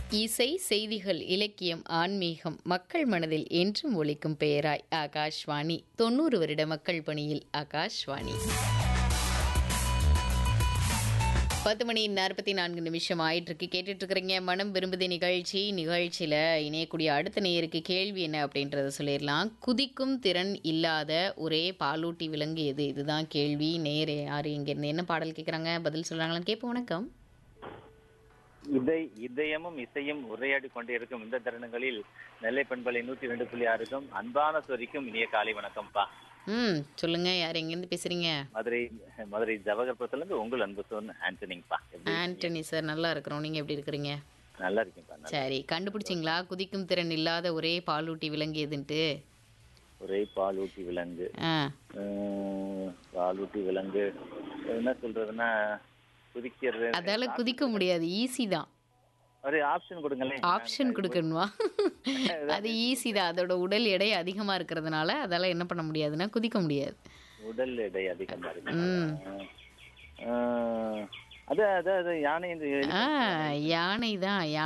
இசை செய்திகள் இலக்கியம் ஆன்மீகம் மக்கள் மனதில் என்றும் ஒலிக்கும் பெயராய் ஆகாஷ்வாணி தொண்ணூறு வருட மக்கள் பணியில் ஆகாஷ்வாணி பத்து மணி நாற்பத்தி நான்கு நிமிஷம் ஆயிட்டு இருக்கு கேட்டுட்டு இருக்கிறீங்க மனம் விரும்புதி நிகழ்ச்சி நிகழ்ச்சியில் இணையக்கூடிய அடுத்த நேருக்கு கேள்வி என்ன அப்படின்றத சொல்லிடலாம் குதிக்கும் திறன் இல்லாத ஒரே பாலூட்டி விலங்கு எது இதுதான் கேள்வி நேரே யார் இங்கேருந்து என்ன பாடல் கேட்குறாங்க பதில் சொல்கிறாங்களான்னு கேட்போம் வணக்கம் இதை இதயமும் இசையும் உரையாடி கொண்டிருக்கும் இந்த தருணங்களில் நெல்லை பண்பலை நூத்தி ரெண்டு புள்ளி ஆறுக்கும் அன்பான சொரிக்கும் இனிய காலை வணக்கம்ப்பா ம் சொல்லுங்க யார் எங்கேருந்து பேசுறீங்க மதுரை மதுரை ஜவஹர்புரத்துல இருந்து உங்கள் அன்பு சொன்ன ஆண்டனிங்ப்பா எப்படி ஆண்டனி சார் நல்லா இருக்கிறோம் நீங்க எப்படி இருக்கிறீங்க நல்லா இருக்கீங்கப்பா நல்லா சரி கண்டுபிடிச்சிங்களா குதிக்கும் திறன் இல்லாத ஒரே பாலூட்டி விலங்கு எதுன்ட்டு ஒரே பால் ஊட்டி விலங்கு ஆ உம், பால் ஊட்டி விலங்கு என்ன சொல்றதுன்னா குதிக்கிறது அதால குதிக்க முடியாது ஈஸி தான் ஒரு ஆப்ஷன் கொடுங்களேன் ஆப்ஷன் கொடுக்கணுமா அது ஈஸி தான் அதோட உடல் எடை அதிகமா இருக்கிறதுனால அதால என்ன பண்ண முடியாதுன்னா குதிக்க முடியாது உடல் எடை அதிகமா இருக்கு ம் ஆஹ், அது அது அது யானை இந்த ஆ யானை தான்